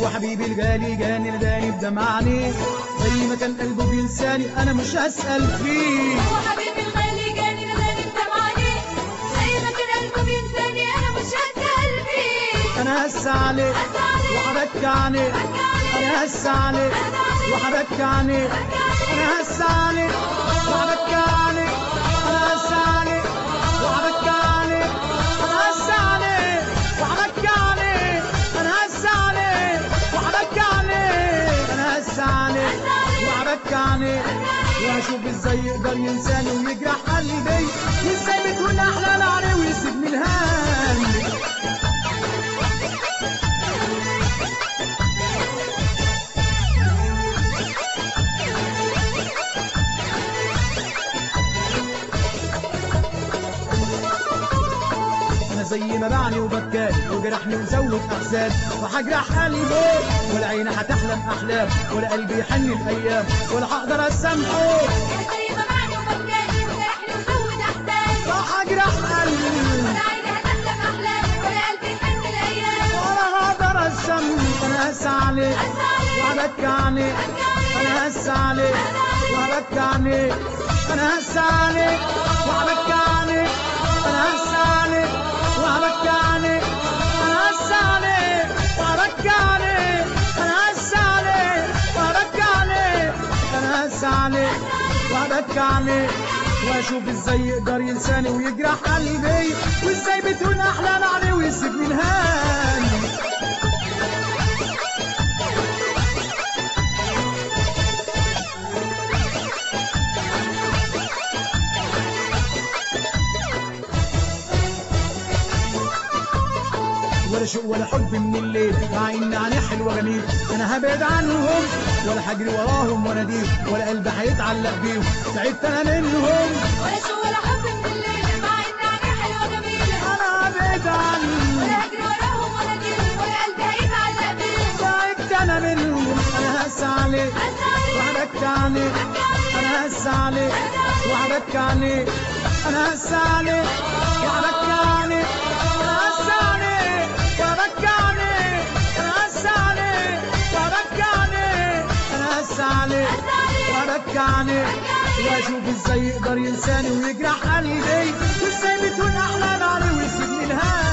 وحبيبي الغالي جاني نداني بدمع عينيه زي ما كان قلبه بينساني انا مش هسأل فيه وحبيبي الغالي جاني نداني بدمعاني زي ما كان قلبه بينساني انا مش هسأل فيه انا هس عليه وحبك عليه انا هس عليه وحبك عليه انا هس عليه وحبك عليه انا هس عليه وحبك عليه انا هس عليه وحبك عليه انا هس عليه وحبك عليه انا هس عليه وحبك عليه واشوف ازاي يقدر ينساني ويجرح قلبي وازاي بتكون احلى عليه ويسيبني الهاني انا زي ما بعني وبكاني وجرحني وزود احزان وهجرح قلبي ولا عيني هتحلم احلام ولا قلبي يحن الايام ولا هقدر اسامحه انا زي ما معني وبكاني وجرحني وزود احزاني وهجرح قلبي ولا عيني هتحلم احلامي ولا قلبي يحن الايام ولا هقدر اسامحه انا هس عليه وهبكي عليه انا هس عليه وهبكي عليه انا هس عليه وهبكي عليه انا هس عليه وهبكي عليه انا هس عليه وهبكي عليه انا هس عليه وهبكي عليه انا هس عليه وهبكي عليه واشوف ازاي يقدر ينساني ويجرح قلبي وازاي بتكون احلام عليه ويسيبني الهاني ولا شوق ولا حب من الليل مع ان عيني حلوه جميل انا هبعد عنهم ولا هجري وراهم واناديهم ولا قلبي هيتعلق بيهم تعبت انا منهم ولا شو ولا حب من الليل مع ان عيني حلوه جميله انا هبعد عنهم ولا اجري وراهم ولا اجيهم ولا قلبي هيتعلق بيهم تعبت انا منهم انا هس عليه وهبكي عليه انا هس عليه وهبكي عليه انا هس عليه وهبكي عليه انا هس عليه وهبكي عليه انا هس عليه وهبكي عليه انا هس عليه وهبكي عليه واشوف ازاي يقدر ينساني ويجرح قلبي وازاي بتكون احلام عليه ويسيبني الهام